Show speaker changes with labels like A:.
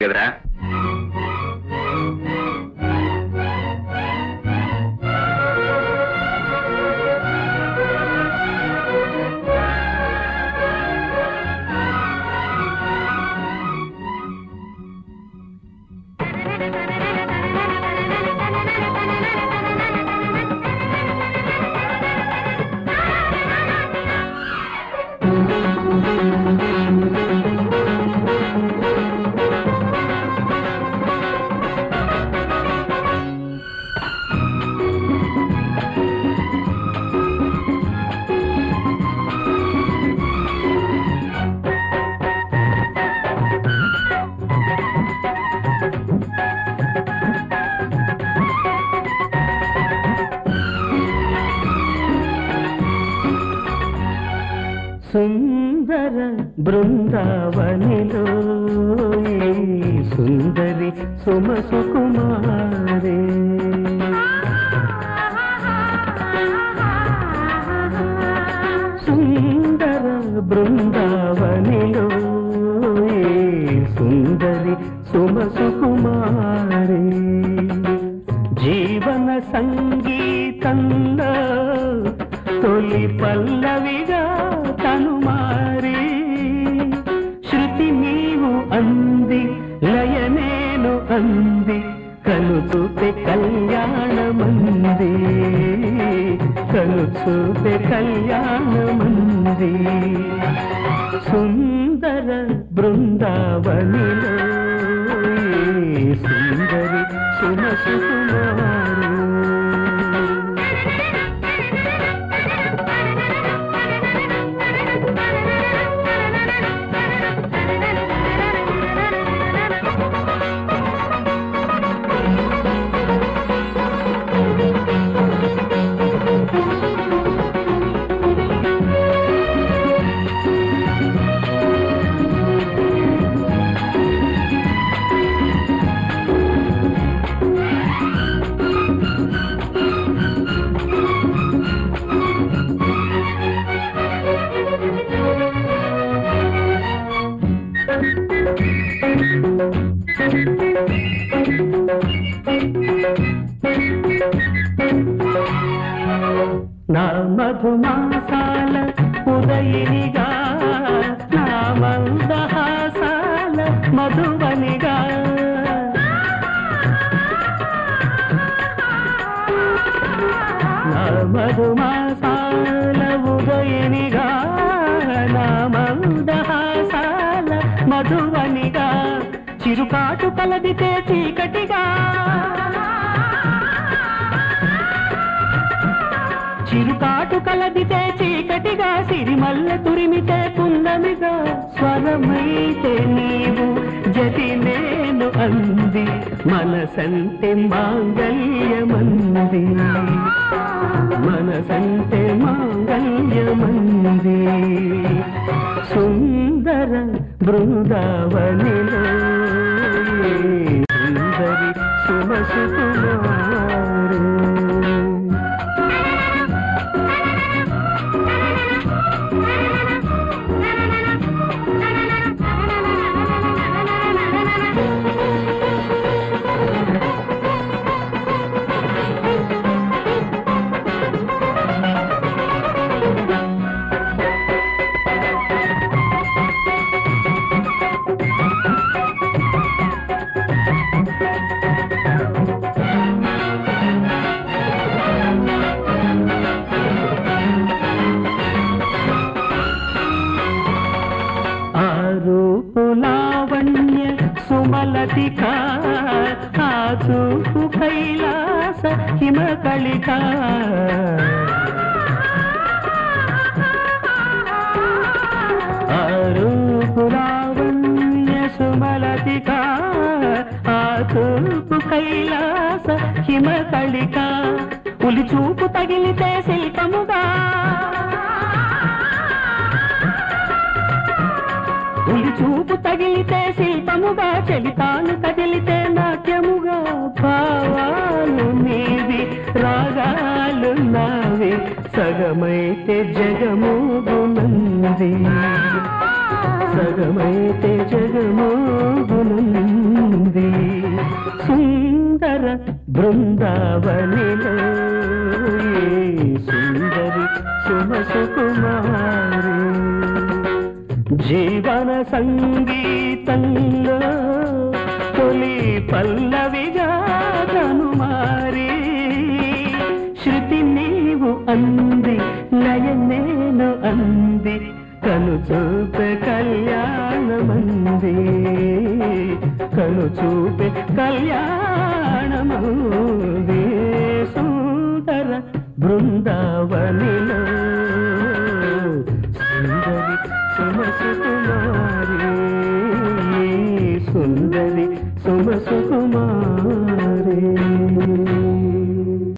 A: కదరా
B: సుందర బృందావనిలో ఈ సుందరి సుమ సుకుమారే సుందర బృందావనిలో ఈ సుందరి సుమ సుకుమారే జీవన సంగీతంలో తొలి పల్లవిగా తను మారి శృతి నీవు అంది లయ నేను అంది కను చూపే కళ్యాణమంది కను చూపే కళ్యాణమంది సుందర బృందావనిలో ఈ సుందరి సుమ సుకుమారు నా మధుమాసాల ఉదయినిగా నా మందహాసాల మధువనిగా నా మధుమాసాల ఉదయినిగా నా మందహాసాల మధువనిగా చిరుకాటు కలదితే చీకటిగా చిరుకాటు కలదితే చీకటిగా సిరిమల్ల తురిమితే పుందమిగా స్వరమైతే నీవు జతి నేను అంది మనసంటే మాంగళ్యమంది మనసంటే మాంగళ్యమంది సుందర బృందావనిలో ఈ సుందరి సుమసుకుమారు ఆ రూపు లావణ్య సుమలతిక ఆ చూపు కైలాస హిమకళిక ఆ రూపు లావణ్య సుమలతిక ఆ చూపు కైలాస హిమకళిక ఉలి చూపు తగిలితే శిల్పముగా ఉలి చూపు తగిలితే శిల్పముగా చెలితాను కదిలితే నాట్యముగా భావాలు నీవి రాగాలు నావి సగమైతే జగమోగునంది సగమైతే జగమోగునుంది సుందర బృందావనిలో ఈ సుందరి సుమసుకుమారి జీవన సంగీతంలో తొలి పల్లవిగా కనుమారి శృతి నీవు అంది లయ నేను అంది కను చూపే కళ్యాణమంది కను చూపే కళ్యాణమంది సుందర బృందావనిలో సుందరి సుమసుకుమారి సుందరి సుమసుకుమారి